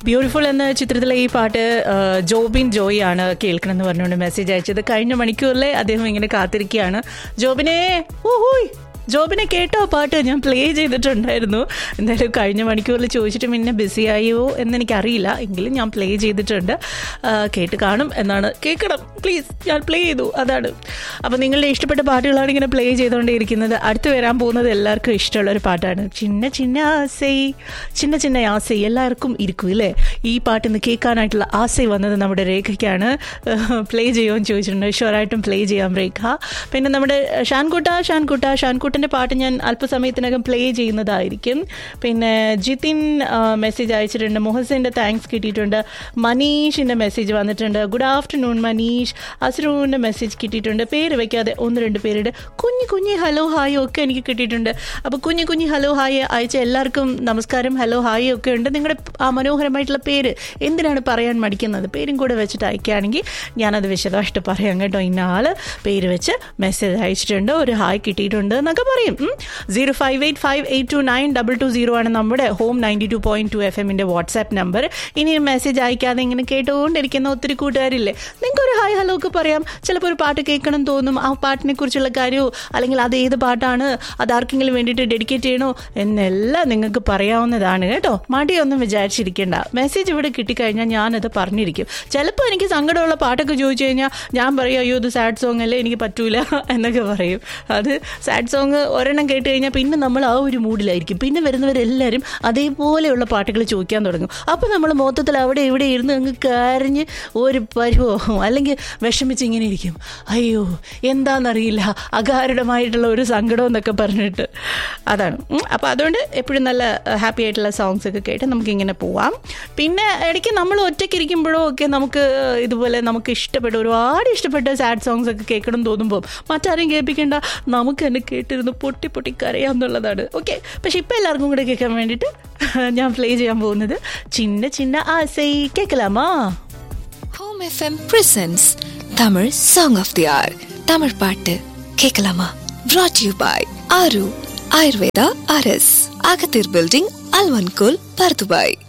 beautiful എന്ന ചിത്രത്തിലെ ഈ പാട്ട് ആ, ജോബിൻ ജോയി ആണ് കേൾക്കണം എന്ന് പറഞ്ഞുകൊണ്ട് മെസ്സേജ് അയച്ചത് കഴിഞ്ഞ മണിക്കൂറിലെ അദ്ദേഹം ഇങ്ങനെ കാത്തിരിക്കുകയാണ് ജോബിനെ ഊഹൂയ് ജോബിനെ കേട്ടോ പാട്ട് ഞാൻ പ്ലേ ചെയ്തിട്ടുണ്ടായിരുന്നു എന്തായാലും കഴിഞ്ഞ മണിക്കൂറിൽ ചോദിച്ചിട്ട് പിന്നെ ബിസിയായോ എന്നെനിക്കറിയില്ല എങ്കിലും ഞാൻ പ്ലേ ചെയ്തിട്ടുണ്ട് ആ, കേട്ട് കാണും എന്നാണ് കേൾക്കണം പ്ലീസ് ഞാൻ പ്ലേ ചെയ്തു അതാണ് അപ്പോൾ നിങ്ങളുടെ ഇഷ്ടപ്പെട്ട പാട്ടുകളാണ് ഇങ്ങനെ പ്ലേ ചെയ്തുകൊണ്ടേയിരിക്കുന്നത് അടുത്ത് വരാൻ പോകുന്നത് എല്ലാവർക്കും ഇഷ്ടമുള്ള ഒരു പാട്ടാണ് ചിന്ന ചിന്ന ആസൈ ചിന്ന ചിന്ന ആസൈ എല്ലാവർക്കും ഇരിക്കും ഇല്ലേ ഈ പാട്ട് ഇന്ന് കേൾക്കാനായിട്ടുള്ള ആസൈ വന്നത് നമ്മുടെ രേഖയ്ക്കാണ് പ്ലേ ചെയ്യുമെന്ന് ചോദിച്ചിട്ടുണ്ട് ഷുവറായിട്ടും പ്ലേ ചെയ്യാം രേഖ പിന്നെ നമ്മുടെ ഷാൻകുട്ട ഷാൻകുട്ട ഷാൻകുട്ടൻ്റെ പാട്ട് ഞാൻ അല്പസമയത്തിനകം പ്ലേ ചെയ്യുന്നതായിരിക്കും പിന്നെ ജിതിൻ മെസ്സേജ് അയച്ചിട്ടുണ്ട് മുഹസിൻ്റെ താങ്ക്സ് കിട്ടിയിട്ടുണ്ട് മനീഷിൻ്റെ മെസ്സേജ് വന്നിട്ടുണ്ട് ഗുഡ് ആഫ്റ്റർനൂൺ മനീഷ് അസ്രൂൻ്റെ മെസ്സേജ് കിട്ടിയിട്ടുണ്ട് പേര് വെക്കാതെ ഒന്ന് രണ്ട് പേരുടെ കുഞ്ഞു കുഞ്ഞു ഹലോ ഹായ് ഒക്കെ എനിക്ക് കിട്ടിയിട്ടുണ്ട് അപ്പോൾ കുഞ്ഞു കുഞ്ഞു ഹലോ ഹായ് അയച്ച എല്ലാവർക്കും നമസ്കാരം ഹലോ ഹായ് ഒക്കെ ഉണ്ട് നിങ്ങളുടെ ആ മനോഹരമായിട്ടുള്ള പേര് എന്തിനാണ് പറയാൻ മടിക്കുന്നത് പേരും കൂടെ വെച്ചിട്ട് അയക്കുകയാണെങ്കിൽ ഞാനത് വിശദമായിട്ട് പറയാം കേട്ടോ ഇന്ന ആള് പേര് വെച്ച് മെസ്സേജ് അയച്ചിട്ടുണ്ട് ഒരു ഹായ് കിട്ടിയിട്ടുണ്ട് എന്നൊക്കെ പറയും zero five eight five eight two nine double two zero ആണ് നമ്മുടെ home ninety two point two F എമ്മിൻ്റെ വാട്സാപ്പ് നമ്പർ ഇനി മെസ്സേജ് അയക്കാതെ ഇങ്ങനെ കേട്ടുകൊണ്ടിരിക്കുന്ന ഒത്തിരി കൂട്ടുകാരില്ലേ നിങ്ങൾക്ക് ഒരു ഹായ് ഹലോ ഒക്കെ പറയാം ചിലപ്പോൾ ഒരു പാട്ട് കേൾക്കണം തോന്നും ആ പാട്ടിനെ കുറിച്ചുള്ള കാര്യമോ അല്ലെങ്കിൽ അത് ഏത് പാട്ടാണ് അത് ആർക്കെങ്കിലും വേണ്ടിയിട്ട് ഡെഡിക്കേറ്റ് ചെയ്യണോ എന്നെല്ലാം നിങ്ങൾക്ക് പറയാവുന്നതാണ് കേട്ടോ മടിയൊന്നും വിചാരിച്ചിരിക്കേണ്ട മെസ്സേജ് ഇവിടെ കിട്ടിക്കഴിഞ്ഞാൽ ഞാനത് പറഞ്ഞിരിക്കും ചിലപ്പോൾ എനിക്ക് സങ്കടമുള്ള പാട്ടൊക്കെ ചോദിച്ചു കഴിഞ്ഞാൽ ഞാൻ പറയും അയ്യോ ഇത് സാഡ് സോങ് അല്ലേ എനിക്ക് പറ്റൂല എന്നൊക്കെ പറയും അത് സാഡ് സോങ് ഒരെണ്ണം കേട്ട് കഴിഞ്ഞാൽ പിന്നെ നമ്മൾ ആ ഒരു മൂഡിലായിരിക്കും പിന്നെ വരുന്നവരെല്ലാവരും അതേപോലെയുള്ള പാട്ടുകൾ ചോദിക്കാൻ തുടങ്ങും അപ്പോൾ നമ്മൾ മൊത്തത്തിൽ അവിടെ ഇവിടെ ഇരുന്ന് അങ്ങ് കരഞ്ഞ് ഒരു പരിഭവം അല്ലെങ്കിൽ വിഷമിച്ച് ഇങ്ങനെ ഇരിക്കും അയ്യോ എന്താണെന്നറിയില്ല അകാരണമായിട്ടുള്ള ഒരു സങ്കടം എന്നൊക്കെ പറഞ്ഞിട്ട് അതാണ് അപ്പോൾ അതുകൊണ്ട് എപ്പോഴും നല്ല ഹാപ്പി ആയിട്ടുള്ള സോങ്സ് ഒക്കെ കേട്ട് നമുക്ക് ഇങ്ങനെ പോവാം പിന്നെ ഇടയ്ക്ക് നമ്മൾ ഒറ്റയ്ക്ക് ഇരിക്കുമ്പോഴോ ഒക്കെ നമുക്ക് ഇതുപോലെ നമുക്ക് ഇഷ്ടപ്പെട്ട ഒരുപാട് ഇഷ്ടപ്പെട്ട സാഡ് സോങ്സ് ഒക്കെ കേൾക്കണം തോന്നുമ്പോൾ മറ്റാരും കേൾപ്പിക്കേണ്ട നമുക്ക് തന്നെ കേട്ടിരുന്ന് പൊട്ടി പൊട്ടി കരയാന്നുള്ളതാണ് ഓക്കെ പക്ഷെ ഇപ്പം എല്ലാവർക്കും കൂടെ കേൾക്കാൻ വേണ്ടിയിട്ട് ഞാൻ പ്ലേ ചെയ്യാൻ പോകുന്നത് ചിന്ന ചിന്ന ആസൈ കേൾക്കലാമാ home FM presents Tamil song of the our Tamil பாட்டு கேட்கலாமா brought யூ பாய் ஆரு ஆயுர்வேதா அரஸ் அகத்தீர் பில்டிங் அல்வன்கோல் பர்துபாய்